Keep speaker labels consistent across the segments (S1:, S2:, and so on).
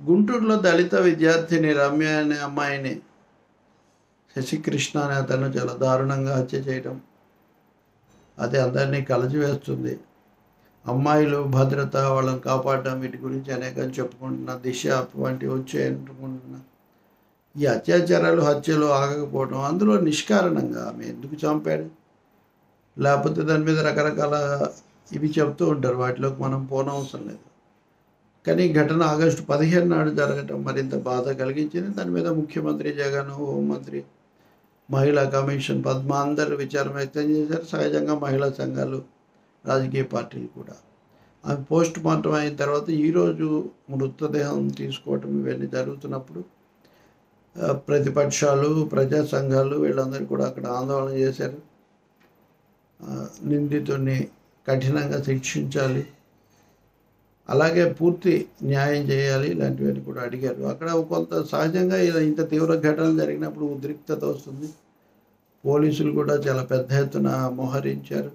S1: గుంటూరులో దళిత విద్యార్థిని రమ్య అనే అమ్మాయిని శశికృష్ణ అనే అతను చాలా దారుణంగా హత్య చేయడం అది అందరినీ కలిసివేస్తుంది అమ్మాయిలు భద్రత వాళ్ళని కాపాడడం వీటి గురించి అనేకం చెప్పుకుంటున్నా దిశ వంటివి వచ్చాయనుకుంటున్నా ఈ అత్యాచారాలు హత్యలు ఆగకపోవడం అందులో నిష్కారణంగా ఆమె ఎందుకు చంపాడు లేకపోతే దాని మీద రకరకాల ఇవి చెప్తూ ఉంటారు వాటిలోకి మనం పోనవసరం లేదు కానీ ఈ ఘటన ఆగస్టు పదిహేను నాడు జరగటం మరింత బాధ కలిగించింది దాని మీద ముఖ్యమంత్రి జగన్ హోంమంత్రి మహిళా కమిషన్ పద్మ అందరూ విచారం వ్యక్తం చేశారు సహజంగా మహిళా సంఘాలు రాజకీయ పార్టీలు కూడా ఆమె పోస్ట్ మార్టం అయిన తర్వాత ఈరోజు మృతదేహం తీసుకోవటం ఇవన్నీ జరుగుతున్నప్పుడు ఆ, ప్రతిపక్షాలు ప్రజా సంఘాలు వీళ్ళందరూ కూడా అక్కడ ఆందోళన చేశారు ఆ, నిందితుడిని కఠినంగా శిక్షించాలి అలాగే పూర్తి న్యాయం చేయాలి ఇలాంటివన్నీ కూడా అడిగారు అక్కడ కొంత సహజంగా ఇలా ఇంత తీవ్ర ఘటనలు జరిగినప్పుడు ఉద్రిక్తత వస్తుంది పోలీసులు కూడా చాలా పెద్ద ఎత్తున మోహరించారు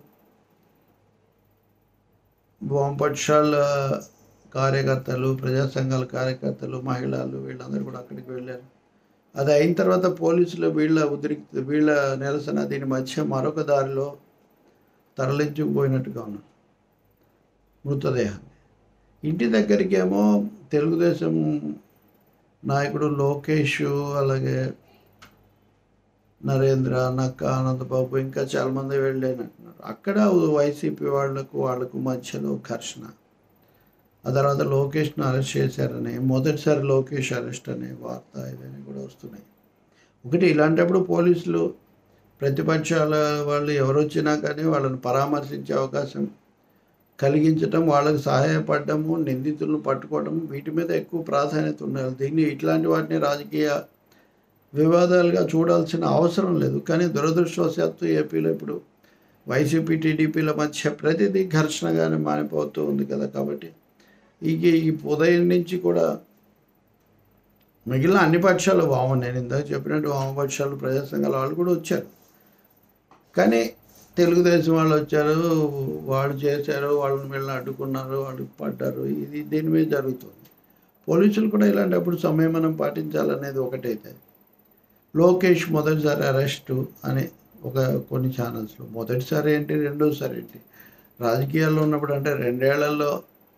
S1: వామపక్షాల కార్యకర్తలు ప్రజా సంఘాల కార్యకర్తలు మహిళలు వీళ్ళందరూ కూడా అక్కడికి వెళ్ళారు అది అయిన తర్వాత పోలీసులు వీళ్ళ ఉద్రిక్త వీళ్ళ నిరసన దీని మధ్య మరొక దారిలో తరలించుకుపోయినట్టుగా ఉన్నారు మృతదేహాన్ని ఇంటి దగ్గరికి ఏమో తెలుగుదేశం నాయకుడు లోకేష్ అలాగే నరేంద్ర నక్క ఆనందబాబు ఇంకా చాలామంది వెళ్ళానంటున్నారు అక్కడ వైసీపీ వాళ్లకు వాళ్ళకు మధ్యలో ఘర్షణ ఆ తర్వాత లోకేష్ను అరెస్ట్ చేశారని మొదటిసారి లోకేష్ అరెస్ట్ అనే వార్త ఇవన్నీ కూడా వస్తున్నాయి ఒకటి ఇలాంటప్పుడు పోలీసులు ప్రతిపక్షాల వాళ్ళు ఎవరు వచ్చినా కానీ వాళ్ళని పరామర్శించే అవకాశం కలిగించటం వాళ్ళకి సహాయపడము నిందితులను పట్టుకోవడం వీటి మీద ఎక్కువ ప్రాధాన్యత ఉండాలి దీన్ని ఇట్లాంటి వాటిని రాజకీయ వివాదాలుగా చూడాల్సిన అవసరం లేదు కానీ దురదృష్టవశాత్తు ఏపీలో ఇప్పుడు వైసీపీ టీడీపీల మధ్య ప్రతిదీ ఘర్షణగానే మారిపోతూ ఉంది కదా కాబట్టి ఈ ఈ ఉదయం నుంచి కూడా మిగిలిన అన్ని పక్షాలు వామ నేను ఇందాక చెప్పినట్టు వామపక్షాలు ప్రజా సంఘాల వాళ్ళు కూడా వచ్చారు కానీ తెలుగుదేశం వాళ్ళు వచ్చారు వాళ్ళు చేశారు వాళ్ళని వీళ్ళని అడ్డుకున్నారు వాళ్ళు పడ్డారు ఇది దీని మీద జరుగుతుంది పోలీసులు కూడా ఇలాంటప్పుడు సంయమనం పాటించాలనేది ఒకటైతే లోకేష్ మొదటిసారి అరెస్టు అని ఒక కొన్ని ఛానల్స్లో మొదటిసారి ఏంటి రెండోసారి ఏంటి రాజకీయాల్లో ఉన్నప్పుడు అంటే రెండేళ్లలో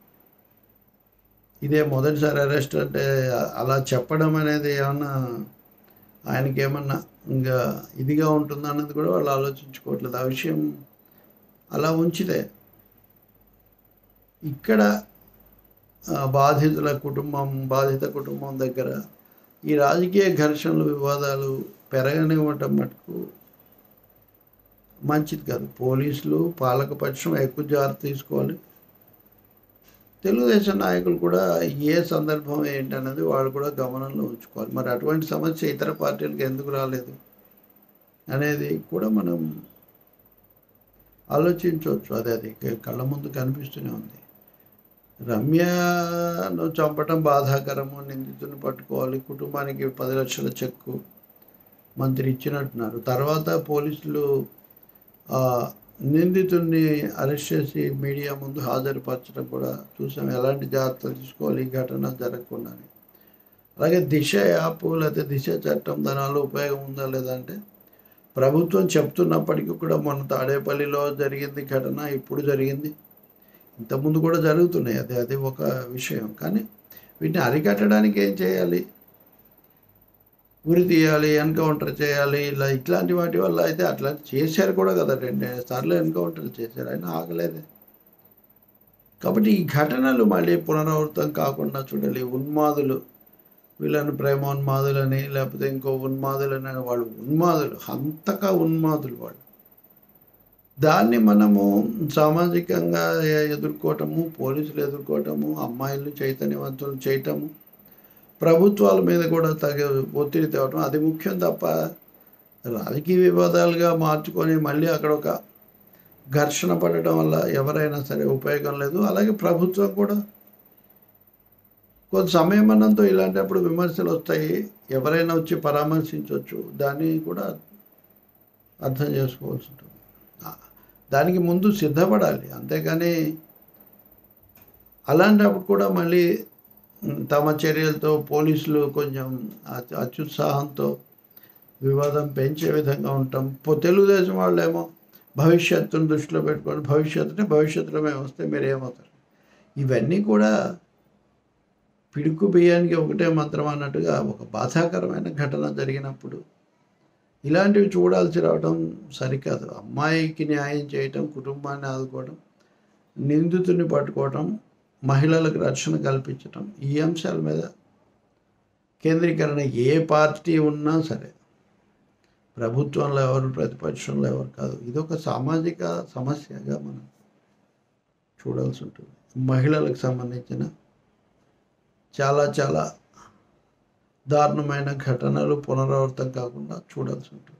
S1: ఇదే మొదటిసారి అరెస్ట్ అంటే అలా చెప్పడం అనేది ఏమన్నా ఆయనకి ఏమన్నా ఇంకా ఇదిగా ఉంటుందా అన్నది కూడా వాళ్ళు ఆలోచించుకోవట్లేదు ఆ విషయం అలా ఉంచితే ఇక్కడ ఆ, బాధితుల కుటుంబం బాధిత కుటుంబం దగ్గర ఈ రాజకీయ ఘర్షణలు వివాదాలు పెరగనివ్వటం మటుకు మంచిది కాదు పోలీసులు పాలకపక్షం ఎక్కువ జాగ్రత్త తీసుకోవాలి తెలుగుదేశం నాయకులు కూడా ఏ సందర్భం ఏంటనేది వాళ్ళు కూడా గమనంలో ఉంచుకోవాలి మరి అటువంటి సమస్య ఇతర పార్టీలకు ఎందుకు రాలేదు అనేది కూడా మనం ఆలోచించవచ్చు అదే అది కళ్ళ ముందు కనిపిస్తూనే ఉంది రమ్యను చంపటం బాధాకరము నిందితుని పట్టుకోవాలి కుటుంబానికి పది లక్షల చెక్కు మంత్రి ఇచ్చినట్టున్నారు తర్వాత పోలీసులు ఆ, నిందితుడిని అరెస్ట్ చేసి మీడియా ముందు హాజరుపరచడం కూడా చూసాం ఎలాంటి జాగ్రత్తలు తీసుకోవాలి ఈ ఘటన జరగకుండా అలాగే దిశ యాప్ లేకపోతే దిశ చట్టం దానివల్ల ఉపయోగం ఉందా లేదా అంటే ప్రభుత్వం చెప్తున్నప్పటికీ కూడా మొన్న తాడేపల్లిలో జరిగింది ఘటన ఇప్పుడు జరిగింది ఇంతకుముందు కూడా జరుగుతున్నాయి అది అది ఒక విషయం కానీ వీటిని అరికట్టడానికి ఏం చేయాలి ఉరి తీయాలి ఎన్కౌంటర్ చేయాలి ఇలా ఇట్లాంటి వాటి వల్ల అయితే అట్లా చేశారు కూడా కదా రెండు సార్లు ఎన్కౌంటర్ చేశారు అయినా ఆగలేదే కాబట్టి ఈ ఘటనలు మళ్ళీ పునరావృతం కాకుండా చూడాలి ఉన్మాదులు వీళ్ళని ప్రేమోన్మాదులని లేకపోతే ఇంకో ఉన్మాదులని వాళ్ళు ఉన్మాదులు అంతగా ఉన్మాదులు వాళ్ళు దాన్ని మనము సామాజికంగా ఎ- ఎదుర్కోవటము పోలీసులు ఎదుర్కోవటము అమ్మాయిలను చైతన్యవంతులు చేయటము ప్రభుత్వాల మీద కూడా తగ ఒత్తిడి తేవటం అది ముఖ్యం తప్ప రాజకీయ వివాదాలుగా మార్చుకొని మళ్ళీ అక్కడ ఒక ఘర్షణ పడటం వల్ల ఎవరైనా సరే ఉపయోగం లేదు అలాగే ప్రభుత్వం కూడా కొంత సంయమనంతో ఇలాంటప్పుడు విమర్శలు వస్తాయి ఎవరైనా వచ్చి పరామర్శించవచ్చు దాన్ని కూడా అర్థం చేసుకోవాల్సి ఉంటుంది ఆ, దానికి ముందు సిద్ధపడాలి అంతేకాని అలాంటప్పుడు కూడా మళ్ళీ ఉమ్, తమ చర్యలతో పోలీసులు కొంచెం అత్యు- అత్యుత్సాహంతో వివాదం పెంచే విధంగా ఉంటాం పో తెలుగుదేశం వాళ్ళేమో భవిష్యత్తును దృష్టిలో పెట్టుకొని భవిష్యత్తుని భవిష్యత్తులో మేము వస్తే మీరు ఏమవుతారు ఇవన్నీ కూడా పిడుకు బియ్యానికి ఒకటే మంత్రం అన్నట్టుగా ఒక బాధాకరమైన ఘటన జరిగినప్పుడు ఇలాంటివి చూడాల్సి రావడం సరికాదు అమ్మాయికి న్యాయం చేయటం కుటుంబాన్ని ఆదుకోవడం నిందితుని పట్టుకోవటం మహిళలకు రక్షణ కల్పించటం ఈ అంశాల మీద కేంద్రీకరణ ఏ పార్టీ ఉన్నా సరే ప్రభుత్వంలో ఎవరు ప్రతిపక్షంలో ఎవరు కాదు ఇది ఒక సామాజిక సమస్యగా మనం చూడాల్సి ఉంటుంది మహిళలకు సంబంధించిన చాలా చాలా దారుణమైన ఘటనలు పునరావృతం కాకుండా చూడాల్సి ఉంటుంది